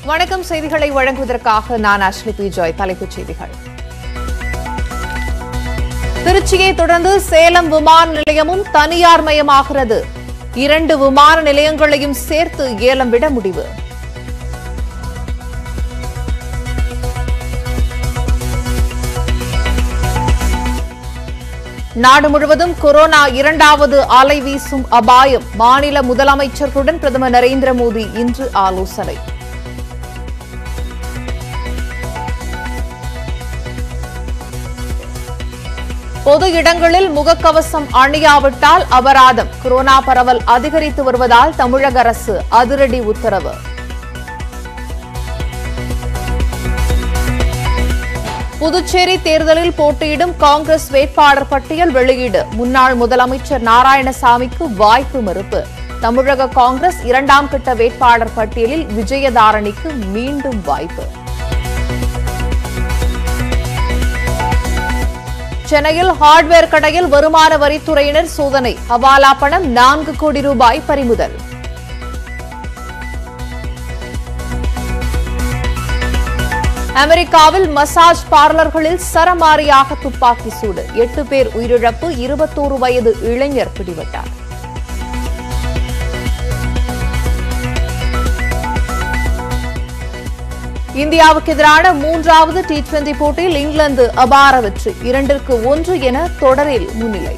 வணக்கம் செய்திகளை வழங்குவதற்காக நான் அஷ்லி பி ஜாய் தலைப்புச் செய்திகள் திருச்சியை தொடர்ந்து சேலம் விமான நிலையமும் தனியார் மயமாகிறது இரண்டு விமான நிலையங்களையும் சேர்த்து ஏலம் விட முடிவு நாடு முழுவதும் கொரோனா இரண்டாவது அலை வீசும் அபாயம் மாநில முதலமைச்சர்களுடன் பிரதமர் நரேந்திர மோடி இன்று ஆலோசனை பொது இடங்களில் முகக்கவசம் அணியாவிட்டால் அபராதம் கொரோனா பரவல் அதிகரித்து வருவதால் தமிழக அரசு அதிரடி உத்தரவு புதுச்சேரி தேர்தலில் போட்டியிடும் காங்கிரஸ் வேட்பாளர் பட்டியல் வெளியீடு முன்னாள் முதலமைச்சர் நாராயணசாமிக்கு வாய்ப்பு மறுப்பு தமிழக காங்கிரஸ் இரண்டாம் கட்ட வேட்பாளர் பட்டியலில் விஜயதாரணிக்கு மீண்டும் வாய்ப்பு சென்னையில் ஹார்ட்வேர் கடையில் வருமான வரித்துறையினர் சோதனை ஹவாலா பணம் நான்கு கோடி ரூபாய் பறிமுதல் அமெரிக்காவில் மசாஜ் பார்லர்களில் சரமாரியாக துப்பாக்கி சூடு எட்டு பேர் உயிரிழப்பு இருபத்தோரு வயது இளைஞர் பிடிபட்டார் இந்தியாவுக்கு எதிரான மூன்றாவது டி டுவெண்டி போட்டியில் இங்கிலாந்து அபார வெற்றி இரண்டிற்கு ஒன்று என தொடரில் முன்னிலை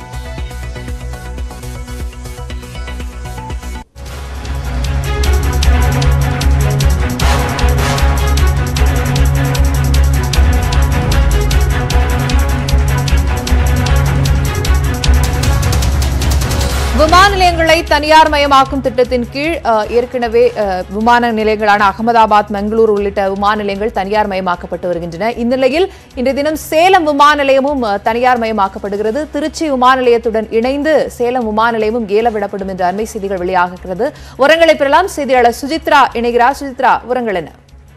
விமான நிலையங்களை தனியார் மயமாக்கும் திட்டத்தின் கீழ் அஹ், ஏற்கனவே அஹ், விமான நிலையங்களான அகமதாபாத் மங்களூர் உள்ளிட்ட விமான நிலையங்கள் தனியார் மயமாக்கப்பட்டு வருகின்றன இந்நிலையில் இன்றைய தினம் சேலம் விமான நிலையமும் அஹ், தனியார் மயமாக்கப்படுகிறது திருச்சி விமான நிலையத்துடன் இணைந்து சேலம் விமான நிலையமும் ஏலவிடப்படும் என்ற அண்மை செய்திகள் வெளியாகிறது உரங்களை பெறலாம் செய்தியாளர் சுஜித்ரா இணைகிறார் சுஜித்ரா உரங்கள் என்ன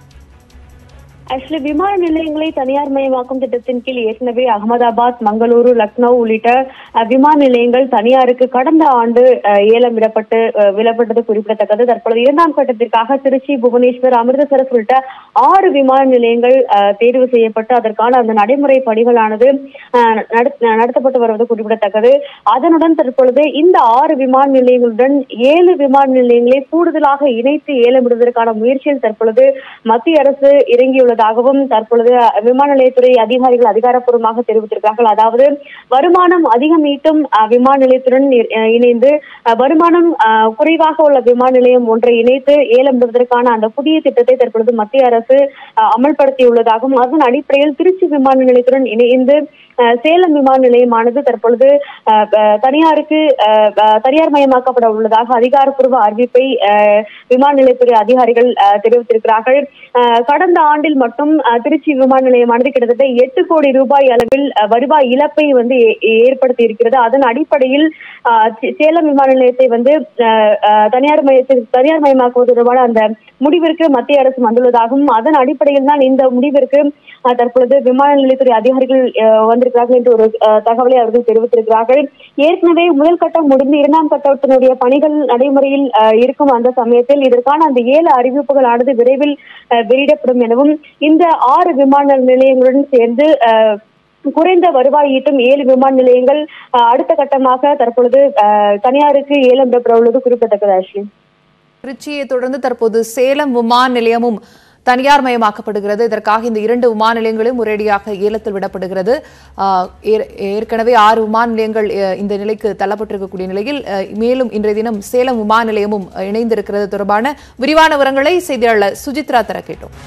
ஆக்சுவலி விமான நிலையங்களை தனியார் மயமாக்கும் திட்டத்தின் கீழ் ஏற்கனவே அகமதாபாத் மங்களூரு லக்னோ உள்ளிட்ட அஹ், விமான நிலையங்கள் தனியாருக்கு கடந்த ஆண்டு அஹ், ஏலம் விடப்பட்டு அஹ், விடப்பட்டது குறிப்பிடத்தக்கது தற்பொழுது இரண்டாம் கட்டத்திற்காக திருச்சி புவனேஸ்வர் அமிர்தசரஸ் உள்ளிட்ட ஆறு விமான நிலையங்கள் அஹ், தேர்வு செய்யப்பட்டு அதற்கான அந்த நடைமுறை பணிகளானது அஹ், நடத்- நடத்தப்பட்டு வருவது குறிப்பிடத்தக்கது அதனுடன் தற்பொழுது இந்த ஆறு விமான நிலையங்களுடன் ஏழு விமான நிலையங்களை கூடுதலாக இணைத்து ஏலமிடுவதற்கான முயற்சியில் தற்பொழுது மத்திய அரசு இறங்கியுள்ளதாகவும் தற்பொழுது விமான நிலையத்துறை அதிகாரிகள் அதிகாரப்பூர்வமாக தெரிவித்திருக்கிறார்கள் அதாவது வருமானம் அதிகம் ஈட்டும் அஹ், விமான நிலையத்துடன் இ- அஹ், இணைந்து அஹ், வருமானம் அஹ், குறைவாக உள்ள விமான நிலையம் ஒன்றை இணைத்து ஏலம் விடுவதற்கான அந்த புதிய திட்டத்தை தற்பொழுது மத்திய அரசு அஹ், அமல்படுத்தியுள்ளதாகவும் அதன் அடிப்படையில் திருச்சி விமான நிலையத்துடன் இணைந்து அஹ், சேலம் விமான நிலையமானது தற்பொழுது அஹ், அஹ், தனியாருக்கு அஹ், அஹ், தனியார் மயமாக்கப்பட உள்ளதாக அதிகாரப்பூர்வ அறிவிப்பை அஹ், விமான நிலையத்துறை அதிகாரிகள் அஹ், தெரிவித்திருக்கிறார்கள் அஹ், கடந்த ஆண்டில் மட்டும் அஹ், திருச்சி விமான நிலையமானது கிட்டத்தட்ட எட்டு கோடி ரூபாய் அளவில் அஹ், வருவாய் இழப்பை வந்து ஏ- ஏற்படுத்தி இருக்கிறது அதன் அடிப்படையில் அஹ், சே- சேலம் விமான நிலையத்தை வந்து அஹ், அஹ், தனியார் மயத்தில் தனியார் மயமாக்குவது தொடர்பான அந்த முடிவிற்கு மத்திய அரசு வந்துள்ளதாகவும் அதன் அடிப்படையில் தான் இந்த முடிவிற்கு அஹ், தற்பொழுது விமான நிலையத்துறை அதிகாரிகள் அஹ், வந்திருக்கிறார்கள் என்று ஒரு அஹ், தகவலை அவர்கள் தெரிவித்திருக்கிறார்கள் ஏற்கனவே முதல் கட்டம் முடிந்து இரண்டாம் கட்டத்தினுடைய பணிகள் நடைமுறையில் அஹ், இருக்கும் அந்த சமயத்தில் இதற்கான அந்த ஏழு அறிவிப்புகளானது விரைவில் அஹ், வெளியிடப்படும் எனவும் இந்த ஆறு விமான நிலையங்களுடன் சேர்ந்து அஹ், குறைந்த வருவாய் ஈட்டும் ஏழு விமான நிலையங்கள் அஹ், அடுத்த கட்டமாக தற்பொழுது அஹ், தனியாருக்கு ஏலம் விடப்பட உள்ளது குறிப்பிடத்தக்கது ஆஷ்லி திருச்சியை தொடர்ந்து தற்போது சேலம் விமான நிலையமும் தனியார் மயமாக்கப்படுகிறது இதற்காக இந்த இரண்டு விமான நிலையங்களும் ஒரேடியாக ஏலத்தில் விடப்படுகிறது ஆஹ் ஏற்- ஏற்கனவே ஆறு விமான நிலையங்கள் அஹ், இந்த நிலைக்கு தள்ளப்பட்டிருக்கக்கூடிய நிலையில் அஹ், மேலும் இன்றைய தினம் சேலம் விமான நிலையமும் அஹ், இணைந்திருக்கிறது தொடர்பான விரிவான விவரங்களை செய்தியாளர் சுஜித்ரா தர கேட்டோம்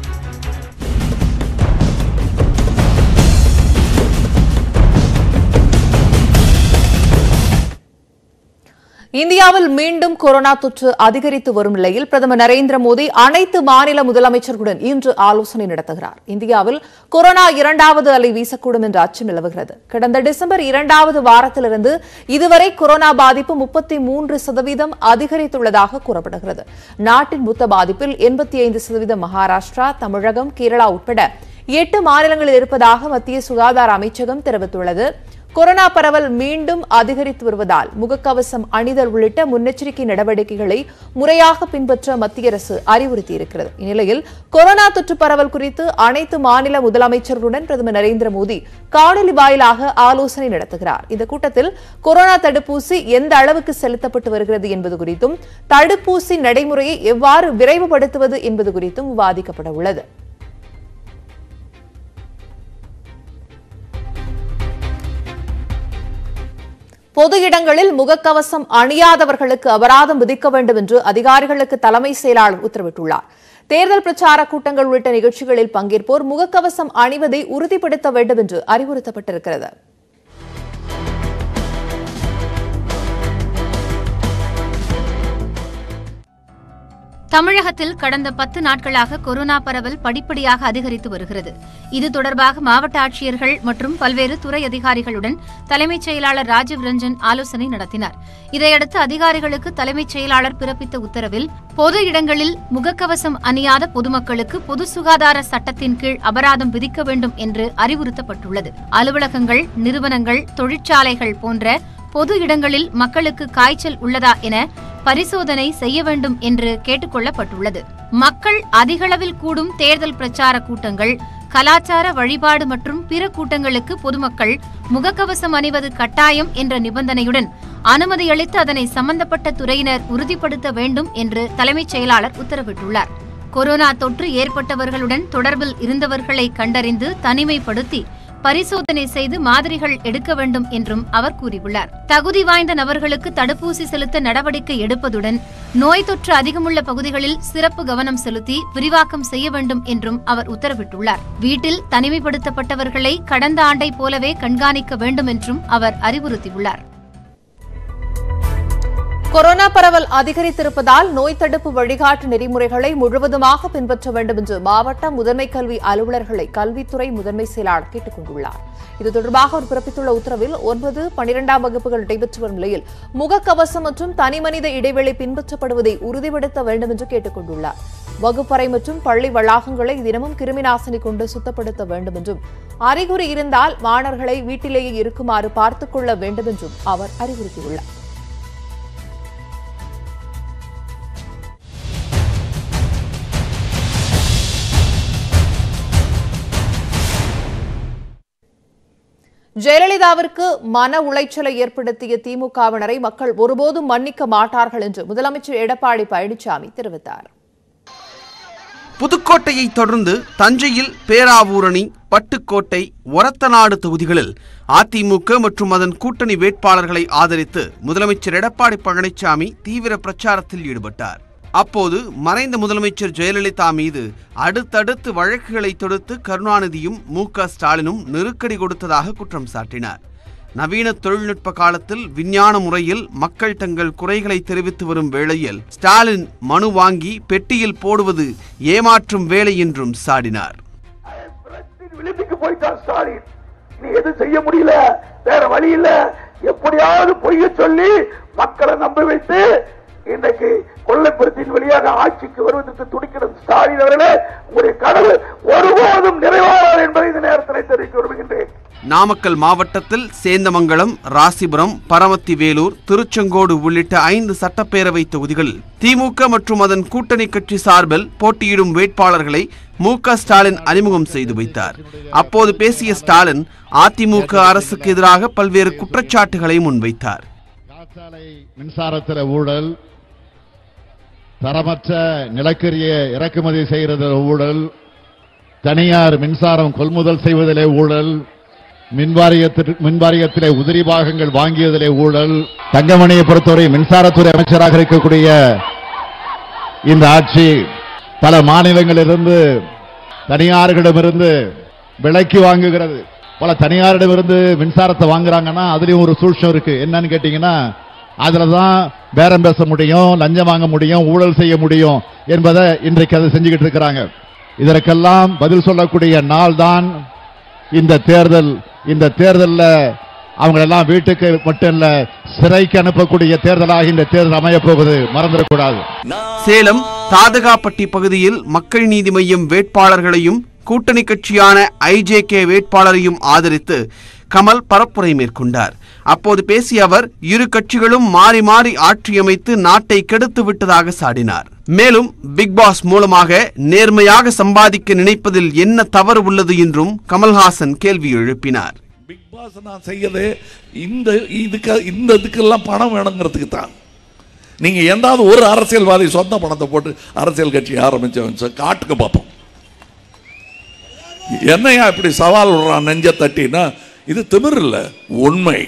இந்தியாவில் மீண்டும் கொரோனா தொற்று அதிகரித்து வரும் நிலையில் பிரதமர் நரேந்திர மோடி அனைத்து மாநில முதலமைச்சர்களுடன் இன்று ஆலோசனை நடத்துகிறார் இந்தியாவில் கொரோனா இரண்டாவது அலை வீசக்கூடும் என்ற அச்சம் நிலவுகிறது கடந்த டிசம்பர் இரண்டாவது வாரத்திலிருந்து இதுவரை கொரோனா பாதிப்பு முப்பத்தி மூன்று சதவீதம் அதிகரித்துள்ளதாக கூறப்படுகிறது நாட்டின் மொத்த பாதிப்பில் எண்பத்தி ஐந்து சதவீதம் மகாராஷ்டிரா தமிழகம் கேரளா உட்பட எட்டு மாநிலங்களில் இருப்பதாக மத்திய சுகாதார அமைச்சகம் தெரிவித்துள்ளது கொரோனா பரவல் மீண்டும் அதிகரித்து வருவதால் முகக்கவசம் அணிதல் உள்ளிட்ட முன்னெச்சரிக்கை நடவடிக்கைகளை முறையாக பின்பற்ற மத்திய அரசு அறிவுறுத்தியிருக்கிறது இந்நிலையில் கொரோனா தொற்று பரவல் குறித்து அனைத்து மாநில முதலமைச்சர்களுடன் பிரதமர் நரேந்திர மோடி காணொலி வாயிலாக ஆலோசனை நடத்துகிறார் இந்த கூட்டத்தில் கொரோனா தடுப்பூசி எந்த அளவுக்கு செலுத்தப்பட்டு வருகிறது என்பது குறித்தும் தடுப்பூசி நடைமுறையை எவ்வாறு விரைவுபடுத்துவது என்பது குறித்தும் விவாதிக்கப்பட உள்ளது பொது இடங்களில் முகக்கவசம் அணியாதவர்களுக்கு அபராதம் விதிக்க வேண்டும் என்று அதிகாரிகளுக்கு தலைமை செயலாளர் உத்தரவிட்டுள்ளார் தேர்தல் பிரச்சார கூட்டங்கள் உள்ளிட்ட நிகழ்ச்சிகளில் பங்கேற்போர் முகக்கவசம் அணிவதை உறுதிப்படுத்த வேண்டும் என்று அறிவுறுத்தப்பட்டிருக்கிறது தமிழகத்தில் கடந்த பத்து நாட்களாக கொரோனா பரவல் படிப்படியாக அதிகரித்து வருகிறது இது தொடர்பாக மாவட்ட ஆட்சியர்கள் மற்றும் பல்வேறு துறை அதிகாரிகளுடன் தலைமைச் செயலாளர் ராஜீவ் ரஞ்சன் ஆலோசனை நடத்தினார் இதையடுத்து அதிகாரிகளுக்கு தலைமைச் செயலாளர் பிறப்பித்த உத்தரவில் பொது இடங்களில் முகக்கவசம் அணியாத பொதுமக்களுக்கு பொது சுகாதார சட்டத்தின் கீழ் அபராதம் விதிக்க வேண்டும் என்று அறிவுறுத்தப்பட்டுள்ளது அலுவலகங்கள் நிறுவனங்கள் தொழிற்சாலைகள் போன்ற பொது இடங்களில் மக்களுக்கு காய்ச்சல் உள்ளதா என பரிசோதனை செய்ய வேண்டும் என்று கேட்டுக் கொள்ளப்பட்டுள்ளது மக்கள் அதிகளவில் கூடும் தேர்தல் பிரச்சார கூட்டங்கள் கலாச்சார வழிபாடு மற்றும் பிற கூட்டங்களுக்கு பொதுமக்கள் முகக்கவசம் அணிவது கட்டாயம் என்ற நிபந்தனையுடன் அனுமதி அளித்து அதனை சம்பந்தப்பட்ட துறையினர் உறுதிப்படுத்த வேண்டும் என்று தலைமைச் செயலாளர் உத்தரவிட்டுள்ளார் கொரோனா தொற்று ஏற்பட்டவர்களுடன் தொடர்பில் இருந்தவர்களை கண்டறிந்து தனிமைப்படுத்தி பரிசோதனை செய்து மாதிரிகள் எடுக்க வேண்டும் என்றும் அவர் கூறியுள்ளார் தகுதி வாய்ந்த நபர்களுக்கு தடுப்பூசி செலுத்த நடவடிக்கை எடுப்பதுடன் நோய் தொற்று அதிகமுள்ள பகுதிகளில் சிறப்பு கவனம் செலுத்தி விரிவாக்கம் செய்ய வேண்டும் என்றும் அவர் உத்தரவிட்டுள்ளார் வீட்டில் தனிமைப்படுத்தப்பட்டவர்களை கடந்த ஆண்டை போலவே கண்காணிக்க வேண்டும் என்றும் அவர் அறிவுறுத்தியுள்ளார் கொரோனா பரவல் அதிகரித்திருப்பதால் நோய் தடுப்பு வழிகாட்டு நெறிமுறைகளை முழுவதுமாக பின்பற்ற வேண்டும் என்று மாவட்ட முதன்மை கல்வி அலுவலர்களை கல்வித்துறை முதன்மை செயலாளர் கேட்டுக் கொண்டுள்ளார் இது தொடர்பாக அவர் பிறப்பித்துள்ள உத்தரவில் ஒன்பது பனிரெண்டாம் வகுப்புகள் நடைபெற்று வரும் நிலையில் முகக்கவசம் மற்றும் தனிமனித இடைவெளி பின்பற்றப்படுவதை உறுதிப்படுத்த வேண்டும் என்று கேட்டுக் கொண்டுள்ளார் வகுப்பறை மற்றும் பள்ளி வளாகங்களை தினமும் கிருமிநாசினி கொண்டு சுத்தப்படுத்த வேண்டும் என்றும் அறிகுறி இருந்தால் மாணவர்களை வீட்டிலேயே இருக்குமாறு பார்த்துக் கொள்ள வேண்டும் என்றும் அவர் அறிவுறுத்தியுள்ளார் ஜெயலலிதாவிற்கு மன உளைச்சலை ஏற்படுத்திய திமுகவினரை மக்கள் ஒருபோதும் மன்னிக்க மாட்டார்கள் என்று முதலமைச்சர் எடப்பாடி பழனிசாமி தெரிவித்தார் புதுக்கோட்டையை தொடர்ந்து தஞ்சையில் பேராவூரணி பட்டுக்கோட்டை ஒரத்தநாடு தொகுதிகளில் அதிமுக மற்றும் அதன் கூட்டணி வேட்பாளர்களை ஆதரித்து முதலமைச்சர் எடப்பாடி பழனிசாமி தீவிர பிரச்சாரத்தில் ஈடுபட்டார் அப்போது மறைந்த முதலமைச்சர் ஜெயலலிதா மீது அடுத்தடுத்து வழக்குகளை தொடுத்து கருணாநிதியும் மு க ஸ்டாலினும் நெருக்கடி கொடுத்ததாக குற்றம் சாட்டினார் நவீன தொழில்நுட்ப காலத்தில் விஞ்ஞான முறையில் மக்கள் தங்கள் குறைகளை தெரிவித்து வரும் வேளையில் ஸ்டாலின் மனு வாங்கி பெட்டியில் போடுவது ஏமாற்றும் வேலை என்றும் சாடினார் விளிம்புக்கு போயிட்டான் ஸ்டாலின் நீ எதுவும் செய்ய முடியல வேற வழி இல்ல எப்படியாவது பொய்ய சொல்லி மக்களை நம்ப வைத்து இன்றைக்கு கொள்ளைப்புறத்தின் வழியாக ஆட்சிக்கு வருவதற்கு துடிக்கிற ஸ்டாலின் அவர்களே உங்களுடைய கனவு ஒருபோதும் நிறைவேறாது என்பதை இந்த நேரத்தில் தெரிவிக்க விரும்புகின்றேன் நாமக்கல் மாவட்டத்தில் சேந்தமங்கலம் ராசிபுரம் பரமத்தி வேலூர் திருச்செங்கோடு உள்ளிட்ட ஐந்து சட்டப்பேரவை தொகுதிகளில் திமுக மற்றும் அதன் கூட்டணி கட்சி சார்பில் போட்டியிடும் வேட்பாளர்களை மு க ஸ்டாலின் அறிமுகம் செய்து வைத்தார் அப்போது பேசிய ஸ்டாலின் அதிமுக அரசுக்கு எதிராக பல்வேறு குற்றச்சாட்டுகளை முன்வைத்தார் காற்றாலை மின்சாரத்தில் ஊழல் தரமற்ற நிலக்கரியை இறக்குமதி செய்கிறதில் ஊழல் தனியார் மின்சாரம் கொள்முதல் செய்வதிலே ஊழல் மின்வாரியத்திற்கு மின்வாரியத்திலே உதிரி பாகங்கள் வாங்கியதிலே ஊழல் தங்கமணியை பொறுத்தவரை மின்சாரத்துறை அமைச்சராக இருக்கக்கூடிய இந்த ஆட்சி பல மாநிலங்களிலிருந்து தனியார்களிடமிருந்து விலைக்கு வாங்குகிறது பல தனியாரிடமிருந்து மின்சாரத்தை வாங்குறாங்கன்னா அதுலயும் ஒரு சூழ்ச்சி இருக்கு என்னன்னு கேட்டீங்கன்னா அதுல தான் பேரம் பேச முடியும் லஞ்சம் வாங்க முடியும் ஊழல் செய்ய முடியும் என்பதை இன்றைக்கு அதை செஞ்சுக்கிட்டு இருக்கிறாங்க இதற்கெல்லாம் பதில் சொல்லக்கூடிய நாள் தான் இந்த தேர்தல் இந்த தேர்தல்ல அவங்க எல்லாம் வீட்டுக்கு மட்டும் இல்ல சிறைக்கு அனுப்பக்கூடிய தேர்தலாக இந்த தேர்தல் அமையப் போவது மறந்துடக்கூடாது சேலம் தாதகாப்பட்டி பகுதியில் மக்கள் நீதி மய்யம் வேட்பாளர்களையும் கூட்டணி கட்சியான ஐஜேகே வேட்பாளரையும் ஆதரித்து கமல் பரப்புரை மேற்கொண்டார் அப்போது பேசிய அவர் இரு கட்சிகளும் மாறி மாறி ஆட்சியமைத்து நாட்டை கெடுத்து விட்டதாக சாடினார் மேலும் பிக் பாஸ் மூலமாக நேர்மையாக சம்பாதிக்க நினைப்பதில் என்ன தவறு உள்ளது என்றும் கமல்ஹாசன் கேள்வி எழுப்பினார் பிக் பாஸ் நான் செய்யறது இந்த இதுக்கு இந்த இதுக்கெல்லாம் பணம் வேணுங்கிறதுக்கு தான் நீங்க எந்தாவது ஒரு அரசியல்வாதி சொந்த பணத்தை போட்டு அரசியல் கட்சி ஆரம்பிச்சவன் சொ- காட்டுக்கு பார்ப்போம் என்னையா இப்படி சவால் விடுறான் நெஞ்ச தட்டினா இது திமிர் இல்ல உண்மை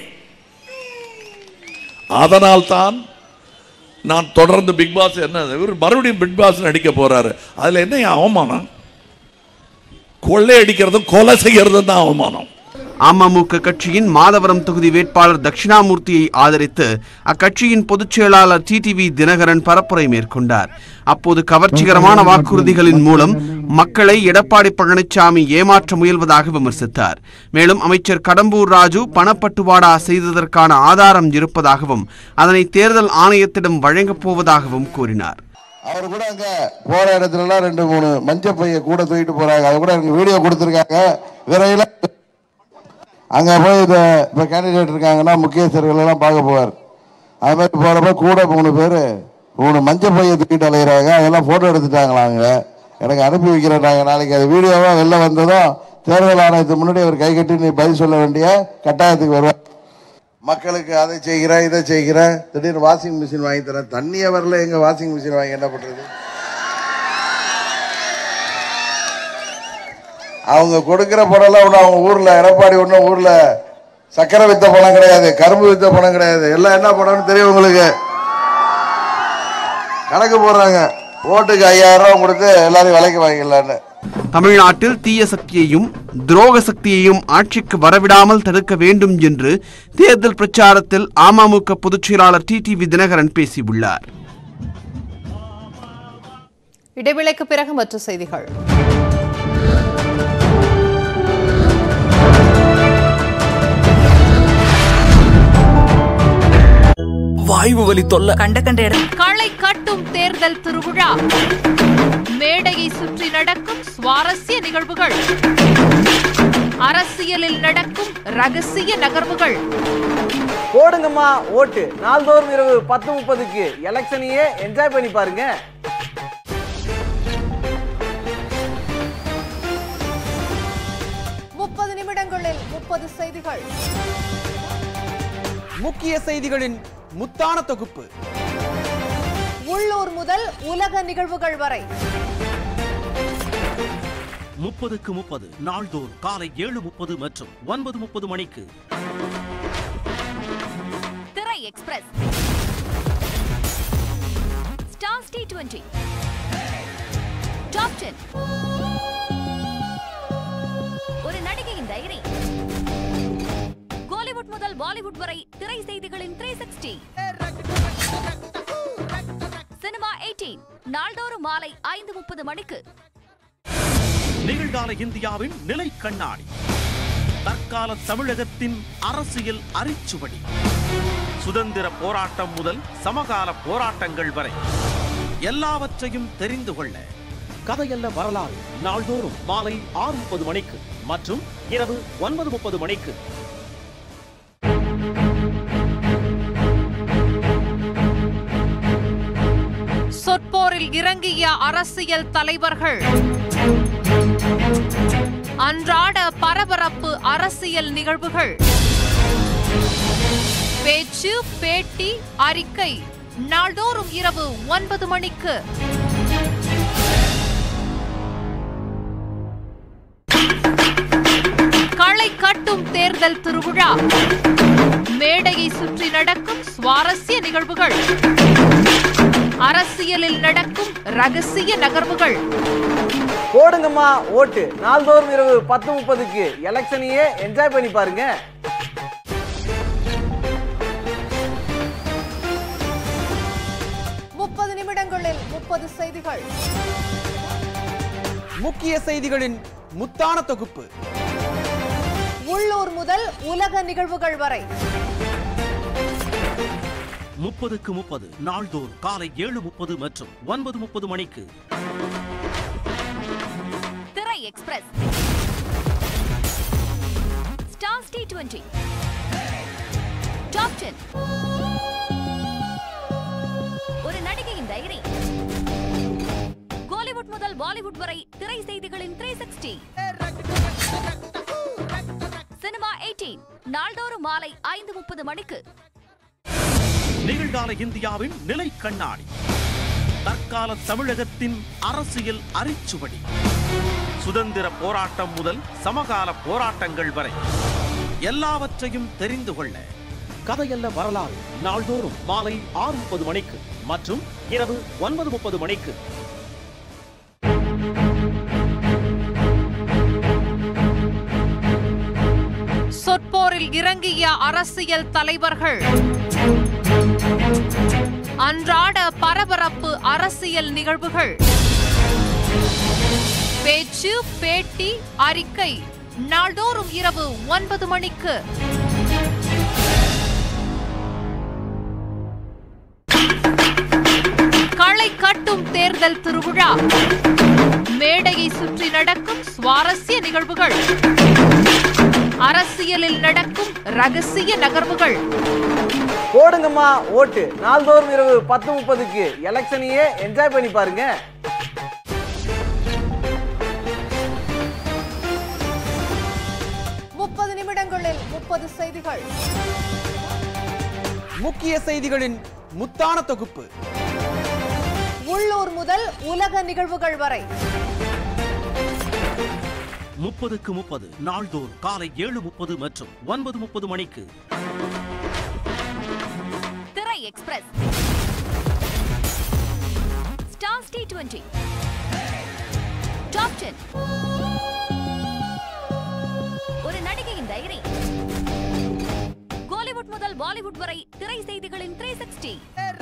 அதனால்தான் நான் தொடர்ந்து பிக் பாஸ் என்ன இவர் மறுபடியும் பிக் பாஸ் நடிக்க போறாரு அதுல என்ன அவமானம் கொள்ளை அடிக்கிறதும் கொலை செய்யறதும் தான் அவமானம் அமமுக கட்சியின் மாதவரம் தொகுதி வேட்பாளர் தட்சிணாமூர்த்தியை ஆதரித்து அக்கட்சியின் பொதுச் செயலாளர் டிடிவி தினகரன் பரப்புரை மேற்கொண்டார் அப்போது கவர்ச்சிகரமான வாக்குறுதிகளின் மூலம் மக்களை எடப்பாடி பழனிசாமி ஏமாற்ற முயல்வதாக விமர்சித்தார் மேலும் அமைச்சர் கடம்பூர் ராஜு பணப்பட்டுவாடா செய்ததற்கான ஆதாரம் இருப்பதாகவும் அதனை தேர்தல் ஆணையத்திடம் வழங்கப் போவதாகவும் கூறினார் அவர் கூட அங்க போற இடத்துல எல்லாம் ரெண்டு மூணு மஞ்ச பைய கூட தூக்கிட்டு போறாங்க அது கூட எனக்கு வீடியோ கொடுத்துருக்காங்க விரைவில் அங்க போய் இந்த இப்ப கேண்டிடேட் இருக்காங்கன்னா முக்கியஸ்தர்கள் எல்லாம் பார்க்க போவார் அது மாதிரி போறப்ப கூட மூணு பேர் மூணு மஞ்ச பைய தூக்கிட்டு அலையிறாங்க அதெல்லாம் போட்டோ எடுத்துட்டாங்களாங்க எனக்கு அனுப்பி வைக்கிறேன்னாங்க நாளைக்கு அது வீடியோவா வெளில வந்ததும் தேர்தல் ஆணையத்துக்கு முன்னாடி அவர் கை கட்டி நீ பதில் சொல்ல வேண்டிய கட்டாயத்துக்கு வருவார் மக்களுக்கு அதை செய்கிறேன் இதை செய்கிறேன் திடீர்னு வாஷிங் மிஷின் வாங்கி தரேன் தண்ணியே வரல எங்க வாஷிங் மிஷின் வாங்கி என்ன பண்றது அவங்க கொடுக்கிற பணம்லாம் ஒன்றும் அவங்க ஊர்ல எடப்பாடி ஒன்றும் ஊர்ல சக்கரை வித்த பணம் கிடையாது கரும்பு வித்த பணம் கிடையாது எல்லாம் என்ன பணம்னு தெரியும் உங்களுக்கு கணக்கு போடுறாங்க ஓட்டுக்கு ஐயாயிரம் ரூபாய் கொடுத்து எல்லாரையும் விலைக்கு வாங்கிடலான்னு தமிழ்நாட்டில் தீய சக்தியையும் துரோக சக்தியையும் ஆட்சிக்கு வரவிடாமல் தடுக்க வேண்டும் என்று தேர்தல் பிரச்சாரத்தில் அமமுக பொதுச் செயலாளர் டிடிவி தினகரன் பேசியுள்ளார் இடைவேளைக்கு பிறகு மற்ற செய்திகள் வாய்வு வலி தொல்லை கண்ட கண்ட இடம் களை கட்டும் தேர்தல் திருவிழா மேடையை சுற்றி நடக்கும் சுவாரஸ்ய நிகழ்வுகள் அரசியலில் நடக்கும் ரகசிய நகர்வுகள் போடுங்கம்மா ஓட்டு நாள்தோறும் இரவு பத்து முப்பதுக்கு எலெக்ஷனையே என்ஜாய் பண்ணி பாருங்க முப்பது நிமிடங்களில் முப்பது செய்திகள் முக்கிய செய்திகளின் முத்தான தொகுப்பு உள்ளூர் முதல் உலக நிகழ்வுகள் வரை முப்பதுக்கு முப்பது நாள்தோறும் காலை ஏழு முப்பது மற்றும் ஒன்பது முப்பது மணிக்கு திரை express stars T twenty top ten ஒரு நடிகையின் டைரி கோலிவுட் முதல் பாலிவுட் வரை திரை செய்திகளின் த்ரீ சிக்ஸ்டி சினிமா எயிட்டீன் நாள்தோறும் மாலை ஐந்து முப்பது மணிக்கு நிகழ்கால இந்தியாவின் நிலை கண்ணாடி தற்கால தமிழகத்தின் அரசியல் அரிச்சுவடி சுதந்திர போராட்டம் முதல் சமகால போராட்டங்கள் வரை எல்லாவற்றையும் தெரிந்து கொள்ள கதையல்ல வரலாறு நாள்தோறும் மாலை ஆறு முப்பது மணிக்கு மற்றும் இரவு ஒன்பது முப்பது மணிக்கு சொற்போரில் இறங்கிய அரசியல் தலைவர்கள் அன்றாட பரபரப்பு அரசியல் நிகழ்வுகள் பேச்சு பேட்டி அறிக்கை நாள்தோறும் இரவு ஒன்பது மணிக்கு களை கட்டும் தேர்தல் திருவிழா மேடையை சுற்றி நடக்கும் சுவாரஸ்ய நிகழ்வுகள் அரசியலில் நடக்கும் ரகசிய நகர்வுகள் போடுங்கம்மா ஓட்டு நாள்தோறும் இரவு பத்து முப்பதுக்கு எலெக்ஷனையே என்ஜாய் பண்ணி பாருங்க முப்பது நிமிடங்களில் முப்பது செய்திகள் முக்கிய செய்திகளின் முத்தான தொகுப்பு உள்ளூர் முதல் உலக நிகழ்வுகள் வரை முப்பதுக்கு முப்பது நாள்தோறும் காலை ஏழு முப்பது மற்றும் ஒன்பது முப்பது மணிக்கு திரை express stars stars T twenty top ten ஒரு நடிகையின் டைரி கோலிவுட் முதல் பாலிவுட் வரை திரை செய்திகளின் த்ரீ சிக்ஸ்டி சினிமா எயிட்டீன் நாள்தோறும் மாலை ஐந்து முப்பது மணிக்கு நிகழ்கால இந்தியாவின் நிலை கண்ணாடி தற்கால தமிழகத்தின் அரசியல் அரிச்சுவடி சுதந்திர போராட்டம் முதல் சமகால போராட்டங்கள் வரை எல்லாவற்றையும் தெரிந்து கொள்ள கதையல்ல வரலாறு நாள்தோறும் மாலை ஆறு முப்பது மணிக்கு மற்றும் இரவு ஒன்பது முப்பது மணிக்கு சொற்போரில் இறங்கிய அரசியல் தலைவர்கள் அன்றாட பரபரப்பு அரசியல் நிகழ்வுகள் பேச்சு பேட்டி அறிக்கை நாள்தோறும் இரவு ஒன்பது மணிக்கு களை கட்டும் தேர்தல் திருவிழா மேடையை சுற்றி நடக்கும் சுவாரஸ்ய நிகழ்வுகள் அரசியலில் நடக்கும் ரகசிய நகர்வுகள் போடுங்கம்மா ஓட்டு நாள்தோறும் இரவு பத்து முப்பதுக்கு எலெக்ஷனையே என்ஜாய் பண்ணி பாருங்க முப்பது நிமிடங்களில் முப்பது செய்திகள் முக்கிய செய்திகளின் முத்தான தொகுப்பு உள்ளூர் முதல் உலக நிகழ்வுகள் வரை முப்பதுக்கு முப்பது நாள்தோறும் காலை ஏழு முப்பது மற்றும் ஒன்பது முப்பது மணிக்கு திரை express stars T twenty top ten ஒரு நடிகையின் டைரி கோலிவுட் முதல் பாலிவுட் வரை திரை செய்திகளின் த்ரீ சிக்ஸ்டி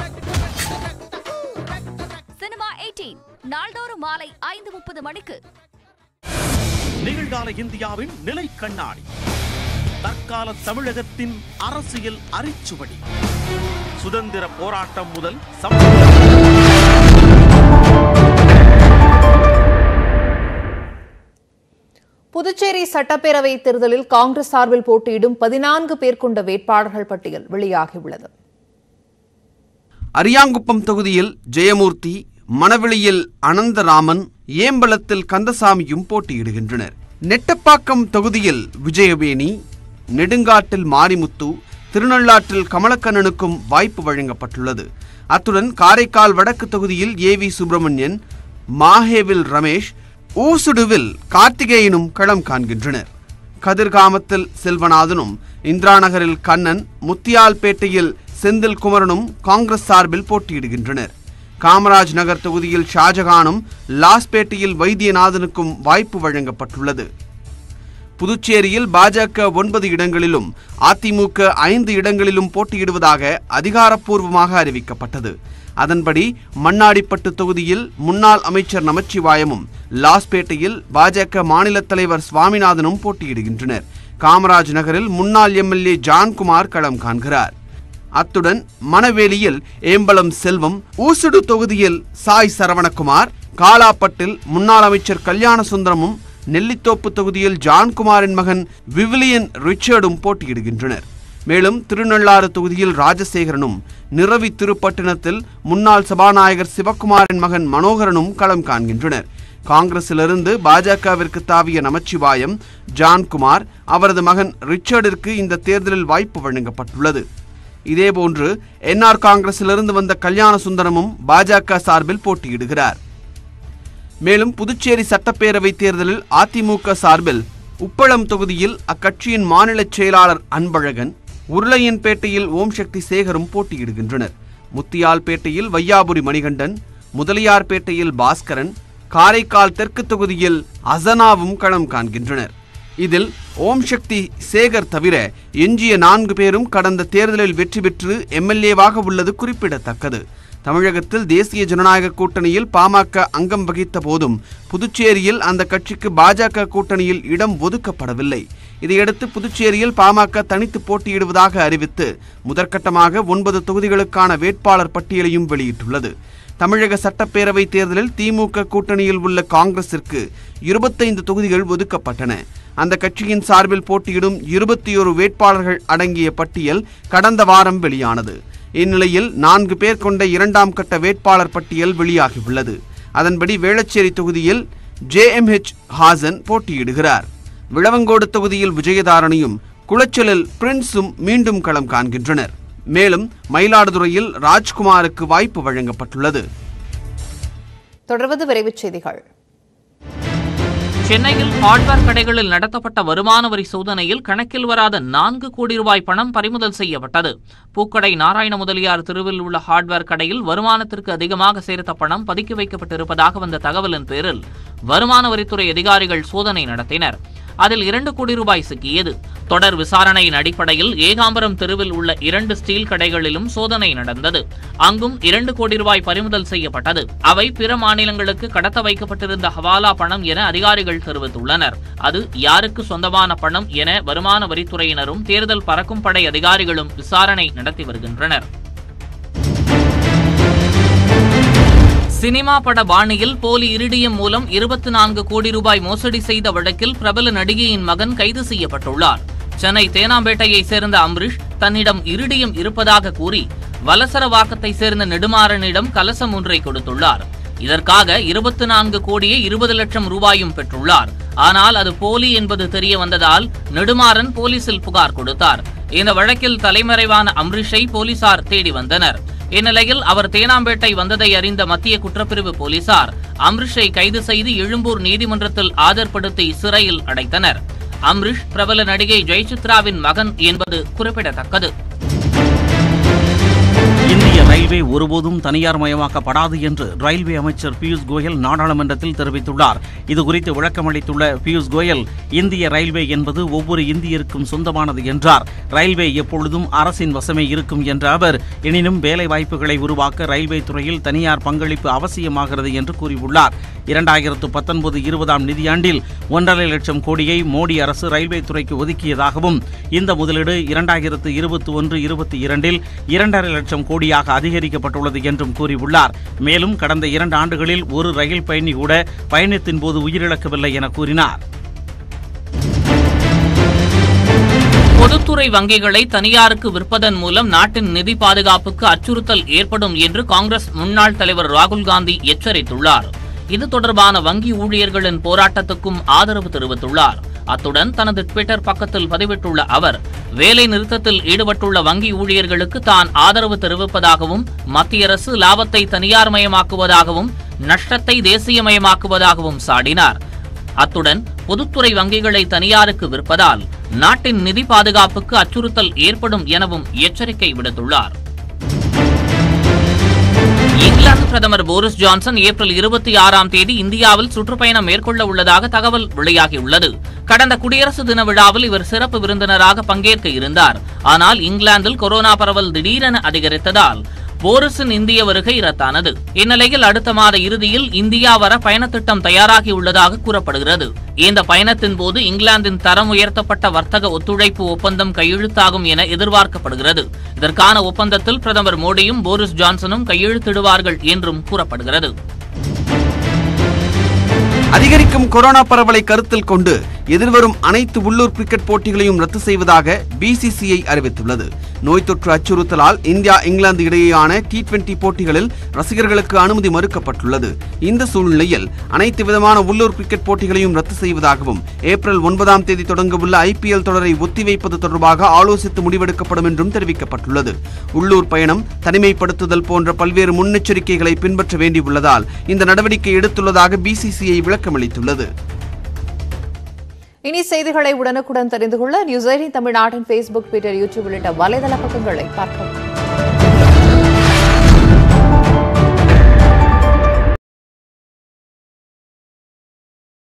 சினிமா எயிட்டீன் நாள்தோறும் மாலை ஐந்து முப்பது மணிக்கு நிகழ்கால இந்தியாவின் நிலை கண்ணாடி தற்கால தமிழகத்தின் அரசியல் அரிச்சுவடி சுதந்திர போராட்டம் முதல் சம புதுச்சேரி சட்டப்பேரவை தேர்தலில் காங்கிரஸ் சார்பில் போட்டியிடும் பதினான்கு பேர் கொண்ட வேட்பாளர்கள் பட்டியல் வெளியாகியுள்ளது அரியாங்குப்பம் தொகுதியில் ஜெயமூர்த்தி மணவெளியில் அனந்தராமன் ஏம்பலத்தில் கந்தசாமியும் போட்டியிடுகின்றனர் நெட்டப்பாக்கம் தொகுதியில் விஜயவேணி நெடுங்காட்டில் மாரிமுத்து திருநள்ளாற்றில் கமலக்கண்ணனுக்கும் வாய்ப்பு வழங்கப்பட்டுள்ளது அத்துடன் காரைக்கால் வடக்கு தொகுதியில் ஏ வி சுப்பிரமணியன் மாஹேவில் ரமேஷ் ஊசுடுவில் கார்த்திகேயனும் களம் காண்கின்றனர் கதிர்காமத்தில் செல்வநாதனும் இந்திரா நகரில் கண்ணன் முத்தியால்பேட்டையில் செந்தில் குமரனும் காங்கிரஸ் சார்பில் போட்டியிடுகின்றனர் காமராஜ் நகர் தொகுதியில் ஷாஜகானும் லாஸ்பேட்டையில் வைத்தியநாதனுக்கும் வாய்ப்பு வழங்கப்பட்டுள்ளது புதுச்சேரியில் பாஜக ஒன்பது இடங்களிலும் அதிமுக ஐந்து இடங்களிலும் போட்டியிடுவதாக அதிகாரப்பூர்வமாக அறிவிக்கப்பட்டது அதன்படி மண்ணாடிப்பட்டு தொகுதியில் முன்னாள் அமைச்சர் நமச்சிவாயமும் லாஸ்பேட்டையில் பாஜக மாநில தலைவர் சுவாமிநாதனும் போட்டியிடுகின்றனர் காமராஜ் நகரில் முன்னாள் எம்எல்ஏ ஜான்குமார் களம் காண்கிறார் அத்துடன் மணவேலியில் ஏம்பலம் செல்வம் ஊசுடு தொகுதியில் சாய் சரவணகுமார் காலாப்பட்டில் முன்னாள் அமைச்சர் கல்யாண சுந்தரமும் நெல்லித்தோப்பு தொகுதியில் ஜான்குமாரின் மகன் விவிலியன் ரிச்சர்டும் போட்டியிடுகின்றனர் மேலும் திருநள்ளாறு தொகுதியில் ராஜசேகரனும் நிரவி திருப்பட்டினத்தில் முன்னாள் சபாநாயகர் சிவக்குமாரின் மகன் மனோகரனும் களம் காண்கின்றனர் காங்கிரசிலிருந்து பாஜகவிற்கு தாவிய நமச்சிவாயம் ஜான்குமார் அவரது மகன் ரிச்சர்டிற்கு இந்த தேர்தலில் வாய்ப்பு வழங்கப்பட்டுள்ளது இதேபோன்று என்ஆர் காங்கிரசிலிருந்து வந்த கல்யாண சுந்தரமும் பாஜக சார்பில் போட்டியிடுகிறார் மேலும் புதுச்சேரி சட்டப்பேரவை தேர்தலில் அதிமுக சார்பில் உப்பளம் தொகுதியில் அக்கட்சியின் மாநில செயலாளர் அன்பழகன் உருளையன்பேட்டையில் ஓம் சக்தி சேகரும் போட்டியிடுகின்றனர் முத்தியால்பேட்டையில் வையாபுரி மணிகண்டன் முதலியார்பேட்டையில் பாஸ்கரன் காரைக்கால் தெற்கு தொகுதியில் அசனாவும் களம் காண்கின்றனர் இதில் ஓம் சக்தி சேகர் தவிர எஞ்சிய நான்கு பேரும் கடந்த தேர்தலில் வெற்றி பெற்று எம்எல்ஏவாக உள்ளது குறிப்பிடத்தக்கது தமிழகத்தில் தேசிய ஜனநாயக கூட்டணியில் பாமக அங்கம் வகித்த போதும் புதுச்சேரியில் அந்த கட்சிக்கு பாஜக கூட்டணியில் இடம் ஒதுக்கப்படவில்லை இதையடுத்து புதுச்சேரியில் பாமக தனித்து போட்டியிடுவதாக அறிவித்து முதற்கட்டமாக ஒன்பது தொகுதிகளுக்கான வேட்பாளர் பட்டியலையும் வெளியிட்டுள்ளது தமிழக சட்டப்பேரவை தேர்தலில் திமுக கூட்டணியில் உள்ள காங்கிரசிற்கு இருபத்தைந்து தொகுதிகள் ஒதுக்கப்பட்டன அந்த கட்சியின் சார்பில் போட்டியிடும் இருபத்தி ஒரு வேட்பாளர்கள் அடங்கிய பட்டியல் கடந்த வாரம் வெளியானது இந்நிலையில் நான்கு பேர் கொண்ட இரண்டாம் கட்ட வேட்பாளர் பட்டியல் வெளியாகியுள்ளது அதன்படி வேளச்சேரி தொகுதியில் ஜேஎம்ஹெச் ஹாசன் போட்டியிடுகிறார் விளவங்கோடு தொகுதியில் விஜயதாரணியும் குளச்சலில் பிரின்ஸும் மீண்டும் களம் காண்கின்றனர் மேலும் மயிலாடுதுறையில் ராஜ்குமாருக்கு வாய்ப்பு வழங்கப்பட்டுள்ளது தொடர்வது விரைவுச் செய்திகள் சென்னையில் ஹார்ட்வேர் கடைகளில் நடத்தப்பட்ட வருமான வரி சோதனையில் கணக்கில் வராத நான்கு கோடி ரூபாய் பணம் பறிமுதல் செய்யப்பட்டது பூக்கடை நாராயண முதலியார் தெருவில் உள்ள ஹார்ட்வேர் கடையில் வருமானத்திற்கு அதிகமாக சேர்த்த பணம் பதுக்கி வைக்கப்பட்டிருப்பதாக வந்த தகவலின் பேரில் வருமான வரித்துறை அதிகாரிகள் சோதனை நடத்தினர் அதில் இரண்டு கோடி ரூபாய் சிக்கியது தொடர் விசாரணையின் அடிப்படையில் ஏகாம்பரம் தெருவில் உள்ள இரண்டு ஸ்டீல் கடைகளிலும் சோதனை நடந்தது அங்கும் இரண்டு கோடி ரூபாய் பறிமுதல் செய்யப்பட்டது அவை பிற மாநிலங்களுக்கு கடத்த வைக்கப்பட்டிருந்த ஹவாலா பணம் என அதிகாரிகள் தெரிவித்துள்ளனர் அது யாருக்கு சொந்தமான பணம் என வருமான வரித்துறையினரும் தேர்தல் பறக்கும் படை அதிகாரிகளும் விசாரணை நடத்தி வருகின்றனர் சினிமா பட பாணியில் போலி இரிடியம் மூலம் இருபத்தி நான்கு கோடி ரூபாய் மோசடி செய்த வழக்கில் பிரபல நடிகையின் மகன் கைது செய்யப்பட்டுள்ளார் சென்னை தேனாம்பேட்டையைச் சேர்ந்த அம்ரிஷ் தன்னிடம் இரிடியம் இருப்பதாக கூறி வலசரவாக்கத்தை சேர்ந்த நெடுமாறனிடம் கலசம் ஒன்றை கொடுத்துள்ளார் இதற்காக இருபத்தி நான்கு கோடியே இருபது லட்சம் ரூபாயும் பெற்றுள்ளார் ஆனால் அது போலி என்பது தெரிய வந்ததால் நெடுமாறன் போலீசில் புகார் கொடுத்தார் இந்த வழக்கில் தலைமறைவான அம்ரிஷை போலீசார் தேடி வந்தனர் இந்நிலையில் அவர் தேனாம்பேட்டை வந்ததை அறிந்த மத்திய குற்றப்பிரிவு போலீசார் அம்ரிஷை கைது செய்து எழும்பூர் நீதிமன்றத்தில் ஆஜர்படுத்தி சிறையில் அடைத்தனர் அம்ரிஷ் பிரபல நடிகை ஜெயசித்ராவின் மகன் என்பது குறிப்பிடத்தக்கது இந்திய ரயில்வே ஒருபோதும் தனியார் மயமாக்கப்படாது என்று ரயில்வே அமைச்சர் பியூஷ் கோயல் நாடாளுமன்றத்தில் தெரிவித்துள்ளார் இதுகுறித்து விளக்கமளித்துள்ள பியூஷ் கோயல் இந்திய ரயில்வே என்பது ஒவ்வொரு இந்தியருக்கும் சொந்தமானது என்றார் ரயில்வே எப்பொழுதும் அரசின் வசமே இருக்கும் என்ற அவர் எனினும் வேலை வாய்ப்புகளை உருவாக்க ரயில்வே துறையில் தனியார் பங்களிப்பு அவசியமாகிறது என்று கூறியுள்ளார் இரண்டாயிரத்து பத்தொன்பது இருபதாம் நிதியாண்டில் ஒன்றரை லட்சம் கோடியை மோடி அரசு ரயில்வே துறைக்கு ஒதுக்கியதாகவும் இந்த முதலீடு இரண்டாயிரத்து இருபத்தி ஒன்று இருபத்தி இரண்டில் இரண்டரை லட்சம் கோடியாக அதிகரிக்கப்பட்டுள்ளது என்றும் கூறியுள்ளார் மேலும் கடந்த இரண்டு ஆண்டுகளில் ஒரு ரயில் பயணி கூட பயணத்தின் போது உயிரிழக்கவில்லை என கூறினார் பொதுத்துறை வங்கிகளை தனியாருக்கு விற்பதன் மூலம் நாட்டின் நிதி பாதுகாப்புக்கு அச்சுறுத்தல் ஏற்படும் என்று காங்கிரஸ் முன்னாள் தலைவர் ராகுல் காந்தி எச்சரித்துள்ளார் இது தொடர்பான வங்கி ஊழியர்களின் போராட்டத்துக்கும் ஆதரவு தெரிவித்துள்ளார் அத்துடன் தனது ட்விட்டர் பக்கத்தில் பதிவிட்டுள்ள அவர் வேலை நிறுத்தத்தில் ஈடுபட்டுள்ள வங்கி ஊழியர்களுக்கு தான் ஆதரவு தெரிவிப்பதாகவும் மத்திய அரசு லாபத்தை தனியார்மயமாக்குவதாகவும் நஷ்டத்தை தேசியமயமாக்குவதாகவும் சாடினார் அத்துடன் பொதுத்துறை வங்கிகளை தனியாருக்கு விற்பதால் நாட்டின் நிதி பாதுகாப்புக்கு அச்சுறுத்தல் ஏற்படும் எனவும் எச்சரிக்கை விடுத்துள்ளார் இங்கிலாந்து பிரதமர் போரிஸ் ஜான்சன் ஏப்ரல் இருபத்தி ஆறாம் தேதி இந்தியாவில் சுற்றுப்பயணம் மேற்கொள்ள உள்ளதாக தகவல் வெளியாகியுள்ளது கடந்த குடியரசு தின விழாவில் இவர் சிறப்பு விருந்தினராக பங்கேற்க இருந்தார் ஆனால் இங்கிலாந்தில் கொரோனா பரவல் திடீரென அதிகரித்ததால் போரிஸின் இந்திய வருகை ரத்தானது இந்நிலையில் அடுத்த மாத இறுதியில் இந்தியா வர பயணத்திட்டம் தயாராகியுள்ளதாக கூறப்படுகிறது இந்த பயணத்தின் போது இங்கிலாந்தின் தரம் உயர்த்தப்பட்ட வர்த்தக ஒத்துழைப்பு ஒப்பந்தம் கையெழுத்தாகும் என எதிர்பார்க்கப்படுகிறது இதற்கான ஒப்பந்தத்தில் பிரதமர் மோடியும் போரிஸ் ஜான்சனும் கையெழுத்திடுவார்கள் என்றும் கூறப்படுகிறது அதிகரிக்கும் கொரோனா பரவலை கருத்தில் கொண்டு எதிர்வரும் அனைத்து உள்ளூர் கிரிக்கெட் போட்டிகளையும் ரத்து செய்வதாக பிசிசிஐ அறிவித்துள்ளது நோய் தொற்று அச்சுறுத்தலால் இந்தியா இங்கிலாந்து இடையேயான டி டுவெண்டி போட்டிகளில் ரசிகர்களுக்கு அனுமதி மறுக்கப்பட்டுள்ளது இந்த சூழ்நிலையில் அனைத்து விதமான உள்ளூர் கிரிக்கெட் போட்டிகளையும் ரத்து செய்வதாகவும் ஏப்ரல் ஒன்பதாம் தேதி தொடங்கவுள்ள ஐபிஎல் தொடரை ஒத்திவைப்பது தொடர்பாக ஆலோசித்து முடிவெடுக்கப்படும் என்றும் தெரிவிக்கப்பட்டுள்ளது உள்ளூர் பயணம் தனிமைப்படுத்துதல் போன்ற பல்வேறு முன்னெச்சரிக்கைகளை பின்பற்ற வேண்டியுள்ளதால் இந்த நடவடிக்கை எடுத்துள்ளதாக பிசிசிஐ விளக்கமளித்துள்ளது இனி செய்திகளை உடனுக்குடன் தெரிந்து கொள்ள நியூஸ் எயிட்டின் தமிழ்நாட்டின் ஃபேஸ்புக் ட்விட்டர் யூடியூப் உள்ளிட்ட வலைதள பக்கங்களை பார்க்கவும்